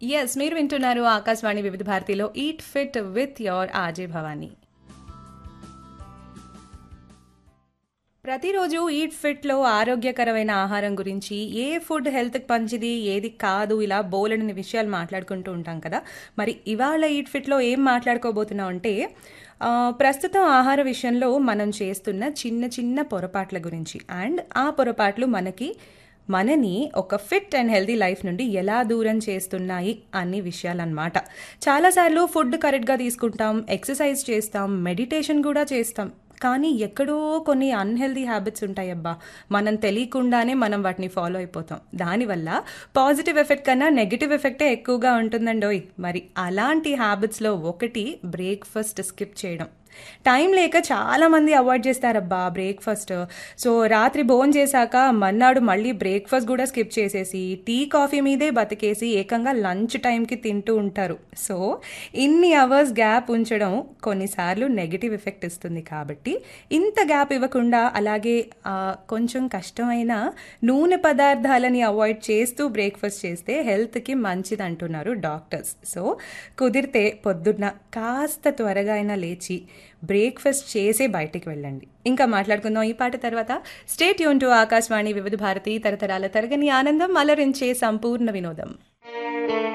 yes మీరు వింటున్నారు ఆకాశవాణి వివిధ భారతిలో eat fit with your RJ Bhavani ప్రతిరోజు ఈట్ ఫిట్లో ఆరోగ్యకరమైన ఆహారం గురించి ఏ ఫుడ్ హెల్త్కి మంచిది ఏది కాదు ఇలా బోలెడని విషయాలు మాట్లాడుకుంటూ ఉంటాం కదా మరి ఇవాళ ఈట్ ఫిట్లో ఏం మాట్లాడుకోబోతున్నాం అంటే ఆ, ప్రస్తుతం ఆహార విషయంలో మనం చేస్తున్న చిన్న చిన్న పొరపాట్ల గురించి అండ్ ఆ పొరపాట్లు మనకి మనని ఒక ఫిట్ అండ్ హెల్తీ లైఫ్ నుండి ఎలా దూరం చేస్తున్నాయి అన్ని విషయాలన్నమాట చాలాసార్లు ఫుడ్ కరెక్ట్గా తీసుకుంటాం ఎక్సర్సైజ్ చేస్తాం మెడిటేషన్ కూడా చేస్తాం కానీ ఎక్కడో కొన్ని అన్హెల్దీ హ్యాబిట్స్ ఉంటాయి అబ్బా మనం తెలియకుండానే మనం వాటిని ఫాలో అయిపోతాం దానివల్ల పాజిటివ్ ఎఫెక్ట్ కన్నా నెగిటివ్ ఎఫెక్టే ఎక్కువగా ఉంటుందండోయ్ మరి అలాంటి హ్యాబిట్స్లో ఒకటి బ్రేక్ఫాస్ట్ స్కిప్ చేయడం టైం లేక చాలా మంది అవాయిడ్ చేస్తారబ్బా బ్రేక్ఫాస్ట్ సో రాత్రి భోజనం చేశాక మన్నాడు మళ్ళీ బ్రేక్ఫాస్ట్ కూడా స్కిప్ చేసేసి టీ కాఫీ మీదే బతికేసి ఏకంగా లంచ్ టైంకి తింటూ ఉంటారు సో ఇన్ని అవర్స్ గ్యాప్ ఉంచడం కొన్నిసార్లు నెగిటివ్ ఎఫెక్ట్ ఇస్తుంది కాబట్టి ఇంత గ్యాప్ ఇవ్వకుండా అలాగే ఆ, కొంచెం కష్టమైన నూనె పదార్థాలని అవాయిడ్ చేస్తూ బ్రేక్ఫాస్ట్ చేస్తే హెల్త్కి మంచిది అంటున్నారు డాక్టర్స్ సో కుదిరితే పొద్దున్న కాస్త త్వరగా అయినా లేచి బ్రేక్ఫాస్ట్ చేసే బయటికి వెళ్ళండి ఇంకా మాట్లాడుకుందాం ఈ పాట తర్వాత స్టేట్ యూన్ టు ఆకాశవాణి వివిధ భారతి తరతరాల తరగని ఆనందం అలరించే సంపూర్ణ వినోదం